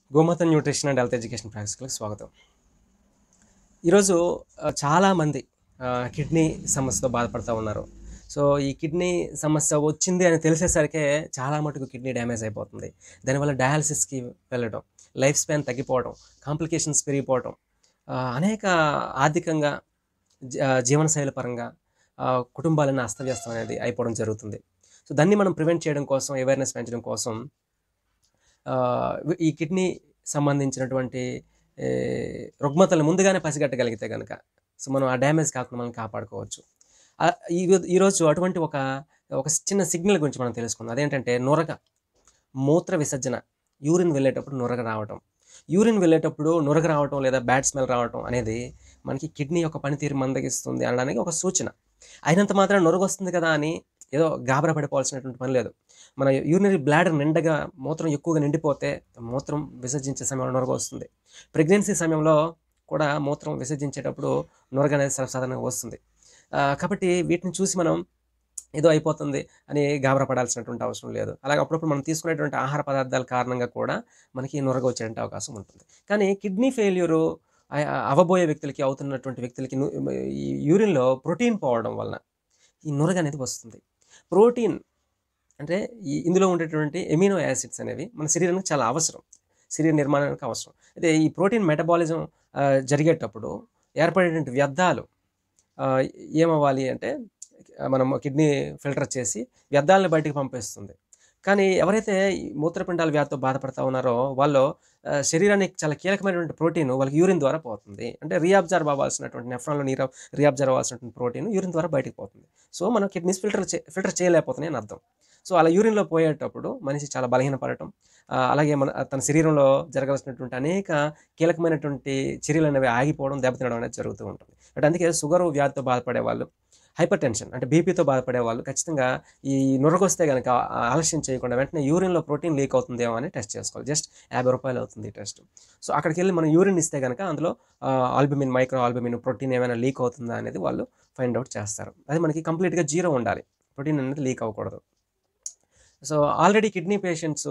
గోమాత nutrition and health education ప్రాక్టీస్కి స్వాగతం ఈరోజు ఆ, చాలామంది ఆ, కిడ్నీ సమస్యతో బాధపడుతూ ఉన్నారు సో ఈ కిడ్నీ సమస్య వచ్చింది అని తెలిసేసరికే చాలా మటుకు కిడ్నీ డ్యామేజ్ అయిపోతుంది దానివల్ల డయాలసిస్కి వెళ్ళడం లైఫ్ స్పాన్ తగ్గిపోవడం కాంప్లికేషన్స్ పెరిగిపోవడం ఆ, అనేక ఆర్థికంగా జీ- ఆ, జీవనశైలి పరంగా ఆ, కుటుంబాలను అస్తవ్యస్తం అనేది అయిపోవడం జరుగుతుంది సో దాన్ని మనం ప్రివెంట్ చేయడం కోసం అవేర్నెస్ పెంచడం కోసం ఆ, ఈ కిడ్నీ సంబంధించినటువంటి ఏ, రుగ్మతలు ముందుగానే పసిగట్టగలిగితే కనుక సో మనం ఆ డ్యామేజ్ కాకుండా మనం కాపాడుకోవచ్చు ఆ, ఈ ఈరోజు అటువంటి ఒక ఒక చిన్న సిగ్నల్ గురించి మనం తెలుసుకుందాం అదేంటంటే నొరగ మూత్ర విసర్జన యూరిన్ వెళ్ళేటప్పుడు నొరగ రావటం యూరిన్ వెళ్ళేటప్పుడు నొరగ రావటం లేదా బ్యాడ్ స్మెల్ రావటం అనేది మనకి కిడ్నీ యొక్క పనితీరు మందగిస్తుంది అనడానికి ఒక సూచన అయినంత మాత్రం నొరగ వస్తుంది కదా అని ఏదో గాబరా పడిపోవాల్సినటువంటి పని లేదు మన యూరినరీ బ్లాడర్ నిండగా మూత్రం ఎక్కువగా నిండిపోతే మూత్రం విసర్జించే సమయంలో నొరగ వస్తుంది ప్రెగ్నెన్సీ సమయంలో కూడా మూత్రం విసర్జించేటప్పుడు నొరగ అనేది సర్వసాధారణంగా వస్తుంది ఆ, కాబట్టి వీటిని చూసి మనం ఏదో అయిపోతుంది అని గాబరా పడాల్సినటువంటి అవసరం లేదు అలాగే అప్పుడప్పుడు మనం తీసుకునేటువంటి ఆహార పదార్థాల కారణంగా కూడా మనకి నొరగ వచ్చేటువంటి అవకాశం ఉంటుంది కానీ కిడ్నీ ఫెయిల్యూరు అవబోయే వ్యక్తులకి అవుతున్నటువంటి వ్యక్తులకి ను- ఈ యూరిన్లో ప్రోటీన్ పోవడం వలన ఈ నొరగ అనేది వస్తుంది ప్రోటీన్ అంటే ఈ ఇందులో ఉండేటువంటి ఎమినో యాసిడ్స్ అనేవి మన శరీరానికి చాలా అవసరం శరీర నిర్మాణానికి అవసరం అయితే ఈ ప్రోటీన్ మెటబాలిజం ఆ, జరిగేటప్పుడు ఏర్పడేటువంటి వ్యర్థాలు ఆ, ఏమవ్వాలి అంటే ఆ, మనం కిడ్నీ ఫిల్టర్ చేసి వ్యర్థాలను బయటికి పంపిస్తుంది కానీ ఎవరైతే ఈ మూత్రపిండాల వ్యాధితో బాధపడతా ఉన్నారో వాళ్ళు ఆ, శరీరానికి చాలా కీలకమైనటువంటి ప్రోటీన్ వాళ్ళకి యూరిన్ ద్వారా పోతుంది అంటే రీఅబ్జర్వ్ అవ్వాల్సినటువంటి నెఫ్రాన్లో నీరు రీఅబ్జర్వ్ అవ్వాల్సినటువంటి ప్రోటీన్ యూరిన్ ద్వారా బయటికి పోతుంది సో మనం కిడ్నీస్ ఫిల్టర్ చే ఫిల్టర్ చేయలేకపోతున్నాయి అని అర్థం సో అలా యూరిన్లో పోయేటప్పుడు మనిషి చాలా బలహీనపడటం ఆ, అలాగే మన తన శరీరంలో జరగాల్సినటువంటి అనేక కీలకమైనటువంటి చర్యలు అనేవి ఆగిపోవడం దెబ్బతినడం అనేది జరుగుతూ ఉంటుంది అంటే అందుకే షుగర్ వ్యాధితో బాధపడే వాళ్ళు హైపర్ టెన్షన్ అంటే బీపీతో బాధపడే వాళ్ళు ఖచ్చితంగా ఈ నొరగొస్తే కనుక ఆ- ఆలస్యం చేయకుండా వెంటనే యూరిన్లో ప్రోటీన్ లీక్ అవుతుందేమో అని టెస్ట్ చేసుకోవాలి జస్ట్ యాభై రూపాయలు అవుతుంది ఈ టెస్ట్ సో అక్కడికి వెళ్ళి మనం యూరిన్ ఇస్తే కనుక అందులో ఆల్బమిన్ మైక్రో ఆల్బమిన్ ప్రోటీన్ ఏమైనా లీక్ అవుతుందా అనేది వాళ్ళు ఫైండ్ అవుట్ చేస్తారు అది మనకి కంప్లీట్గా జీరో ఉండాలి ప్రోటీన్ అనేది లీక్ అవ్వకూడదు సో ఆల్రెడీ కిడ్నీ పేషెంట్స్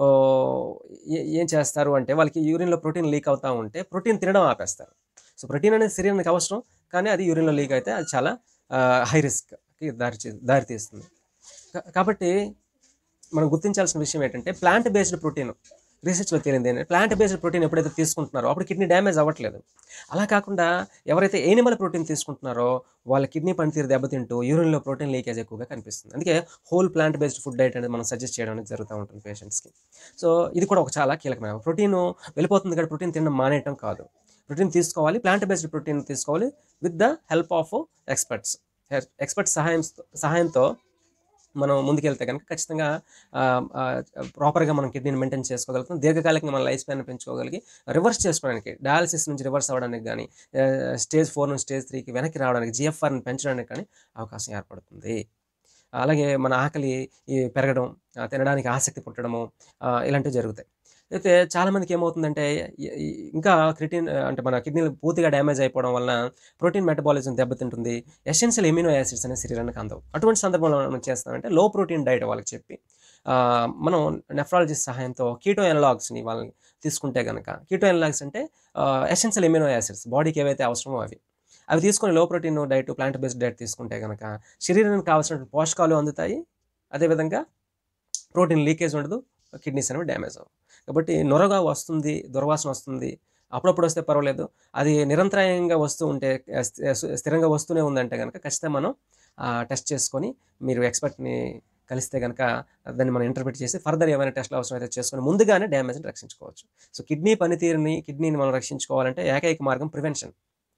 ఏం చేస్తారు అంటే వాళ్ళకి యూరిన్లో ప్రోటీన్ లీక్ అవుతూ ఉంటే ప్రోటీన్ తినడం ఆపేస్తారు సో ప్రోటీన్ అనేది శరీరానికి అవసరం కానీ అది యూరిన్లో లీక్ అయితే అది చాలా హై రిస్క్కి దారి చే- దారి తీస్తుంది కా- కాబట్టి మనం గుర్తించాల్సిన విషయం ఏంటంటే ప్లాంట్ బేస్డ్ ప్రోటీన్ రీసెర్చ్లో తేలింది ఏంటంటే ప్లాంట్ బేస్డ్ ప్రోటీన్ ఎప్పుడైతే తీసుకుంటున్నారో అప్పుడు కిడ్నీ డ్యామేజ్ అవ్వట్లేదు అలా కాకుండా ఎవరైతే ఎనిమల్ ప్రోటీన్ తీసుకుంటున్నారో వాళ్ళ కిడ్నీ పనితీరు దెబ్బతింటూ యూరిన్లో ప్రోటీన్ లీకేజ్ ఎక్కువగా కనిపిస్తుంది అందుకే whole plant based food diet అనేది మనం సజెస్ట్ చేయడం అనేది జరుగుతూ ఉంటుంది పేషెంట్స్కి సో ఇది కూడా ఒక చాలా కీలకమైన ప్రోటీన్ వెళ్ళిపోతుంది కానీ ప్రోటీన్ తినడం మానేయటం కాదు ప్రోటీన్ తీసుకోవాలి ప్లాంట్ బేస్డ్ ప్రోటీన్ తీసుకోవాలి with the help of experts experts సహాయం సహాయంతో మనం ముందుకెళ్తే కనుక ఖచ్చితంగా ప్రాపర్గా మనం కిడ్నీని మెయింటైన్ చేసుకోగలుగుతాం దీర్ఘకాలికంగా మన లైఫ్ స్పాన్ పెంచుకోగలిగి రివర్స్ చేసుకోవడానికి డయాలసిస్ నుంచి రివర్స్ అవ్వడానికి కానీ స్టేజ్ ఫోర్ నుంచి స్టేజ్ త్రీకి వెనక్కి రావడానికి జిఎఫ్ఆర్ని పెంచడానికి కానీ అవకాశం ఏర్పడుతుంది అలాగే మన ఆకలి ఈ పెరగడం ఆ, తినడానికి ఆసక్తి పుట్టడము ఆ, ఇలాంటివి జరుగుతాయి అయితే చాలామందికి ఏమవుతుందంటే ఈ- ఈ- ఇంకా క్రిటిన్ అంటే మన కిడ్నీలు పూర్తిగా డ్యామేజ్ అయిపోవడం వలన ప్రోటీన్ మెటబాలిజం దెబ్బతింటుంది ఎసెన్షియల్ ఎమినో యాసిడ్స్ అనే శరీరానికి అందవు అటువంటి సందర్భంలో మనం చేస్తామంటే లో ప్రోటీన్ డైట్ వాళ్ళకి చెప్పి ఆ, మనం నెఫ్రాలజిస్ట్ సహాయంతో కీటో ఎనలాగ్స్ని వాళ్ళని తీసుకుంటే కనుక కీటో ఎనలాగ్స్ అంటే ఎసెన్షియల్ ఎమినో యాసిడ్స్ బాడీకి ఏవైతే అవసరమో అవి అవి తీసుకొని low protein diet plant based diet తీసుకుంటే కనుక శరీరానికి కావాల్సిన పోషకాలు అందుతాయి అదేవిధంగా ప్రోటీన్ లీకేజ్ ఉండదు కిడ్నీస్ అనేవి డ్యామేజ్ అవ్వవు కాబట్టి నొరగా వస్తుంది దుర్వాసన వస్తుంది అప్పుడప్పుడు వస్తే పర్వాలేదు అది నిరంతరాయంగా వస్తూ ఉంటే ఆ, స్థి- స్థిరంగా వస్తూనే ఉందంటే కనుక ఖచ్చితంగా మనం టెస్ట్ చేసుకొని మీరు ఎక్స్పర్ట్ని కలిస్తే కనుక దాన్ని మనం ఇంటర్ప్రిట్ చేసి ఫర్దర్ ఏమైనా టెస్ట్లు అవసరం అయితే చేసుకొని ముందుగానే డ్యామేజ్ని రక్షించుకోవచ్చు సో కిడ్నీ పనితీరుని కిడ్నీని మనం రక్షించుకోవాలంటే ఏకైక మార్గం ప్రివెన్షన్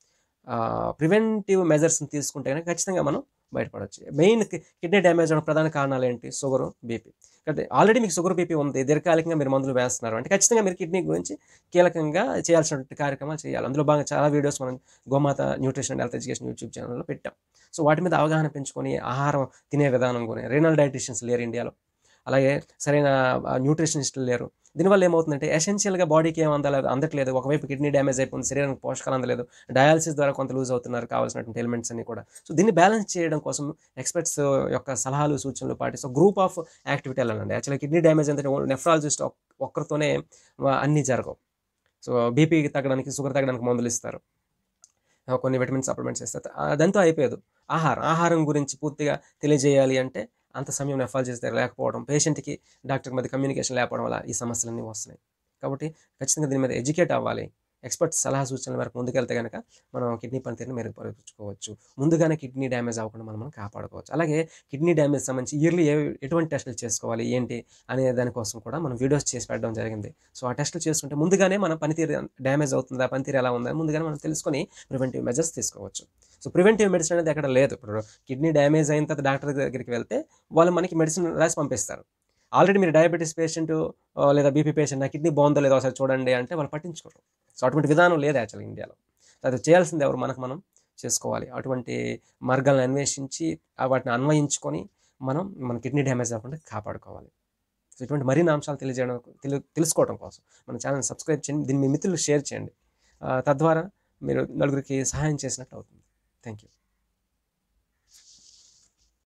ప్రివెంటివ్ మెజర్స్ని తీసుకుంటే కనుక ఖచ్చితంగా మనం బయటపడవచ్చు మెయిన్ కిడ్నీ డ్యామేజ్ అవడం ప్రధాన కారణాలు ఏంటి షుగరు బీపీ అంటే ఆల్రెడీ మీకు షుగర్ బీపీ ఉంది దీర్ఘకాలికంగా మీరు మందులు వేస్తున్నారు అంటే ఖచ్చితంగా మీరు కిడ్నీ గురించి కీలకంగా చేయాల్సినటువంటి కార్యక్రమాలు చేయాలి అందులో భాగంగా చాలా వీడియోస్ మనం గోమాత న్యూట్రిషన్ హెల్త్ ఎడ్యుకేషన్ యూట్యూబ్ ఛానల్లో పెట్టాం సో వాటి మీద అవగాహన పెంచుకొని ఆహారం తినే విధానం కొని రీనల్ డైటిషియన్స్ లేరు ఇండియాలో అలాగే సరైన న్యూట్రిషనిస్టులు లేరు దీనివల్ల ఏమవుతుందంటే ఎసెన్షియల్గా బాడీకి ఏం అందలేదు అందట్లేదు ఒకవైపు కిడ్నీ డ్యామేజ్ అయిపోయింది శరీరానికి పోషకాలు అందలేదు డయాలసిస్ ద్వారా కొంత లూజ్ అవుతున్నారు కావాల్సినటువంటి ఎలిమెంట్స్ అన్ని కూడా సో దీన్ని బ్యాలెన్స్ చేయడం కోసం ఎక్స్పర్ట్స్ యొక్క సలహాలు సూచనలు పాటిస్తూ గ్రూప్ ఆఫ్ యాక్టివిటీ వెళ్ళాలండి యాక్చువల్గా కిడ్నీ డ్యామేజ్ అంటే నెఫ్రాలజిస్ట్ ఒక్కరితోనే ఆ, అన్నీ జరగవు సో బీపీ తగ్గడానికి షుగర్ తగ్గడానికి మందులు ఇస్తారు ఆ, కొన్ని విటమిన్ సప్లిమెంట్స్ ఇస్తారు అదంతా అయిపోయేది ఆహారం ఆహారం గురించి పూర్తిగా తెలియజేయాలి అంటే అంత సమయం నెఫాలజిస్ట్ దగ్గర లేకపోవడం పేషెంట్కి డాక్టర్ మధ్య కమ్యూనికేషన్ లేకపోవడం వల్ల ఈ సమస్యలన్నీ వస్తున్నాయి కాబట్టి ఖచ్చితంగా దీని మీద ఎడ్యుకేట్ అవ్వాలి ఎక్స్పర్ట్ సలహా సూచనల మేరకు ముందుకెళ్తే కనుక మనం కిడ్నీ పనితీరుని మెరుగుపరుచుకోవచ్చు ముందుగానే కిడ్నీ డ్యామేజ్ అవ్వకుండా మనం మనం కాపాడుకోవచ్చు అలాగే కిడ్నీ డ్యామేజ్ సంబంధించి ఇయర్లీ ఏ ఎటువంటి టెస్టులు చేసుకోవాలి ఏంటి అనే దానికోసం కూడా మనం వీడియోస్ చేసి పెట్టడం జరిగింది సో ఆ టెస్టులు చేసుకుంటే ముందుగానే మన పనితీరు డ్యామేజ్ అవుతుందా పనితీరు ఎలా ఉందా ముందుగానే మనం తెలుసుకొని ప్రివెంటివ్ మెజర్స్ తీసుకోవచ్చు సో ప్రివెంటివ్ మెడిసిన్ అనేది అక్కడ లేదు ఇప్పుడు కిడ్నీ డ్యామేజ్ అయిన తర్వాత డాక్టర్ దగ్గరికి వెళ్తే వాళ్ళు మనకి మెడిసిన్ రాసి పంపిస్తారు ఆల్రెడీ మీరు డయాబెటీస్ పేషెంట్ లేదా బీపీ పేషెంట్ నా కిడ్నీ బాగుందో లేదో ఒకసారి చూడండి అంటే వాళ్ళు పట్టించుకోరు సో అటువంటి విధానం లేదు యాక్చువల్గా ఇండియాలో సో అది చేయాల్సింది ఎవరు మనకు మనం చేసుకోవాలి అటువంటి మార్గాలను అన్వేషించి ఆ వాటిని అన్వయించుకొని మనం మన కిడ్నీ డ్యామేజ్ అవ్వకుండా కాపాడుకోవాలి సో ఇటువంటి మరిన్ని అంశాలు తెలియజేయడం తెలు తెలుసుకోవడం కోసం మన ఛానల్ సబ్స్క్రైబ్ చేయండి దీన్ని మీ మిత్రులు షేర్ చేయండి ఆ, తద్వారా మీరు నలుగురికి సహాయం చేసినట్టు అవుతుంది థ్యాంక్ యూ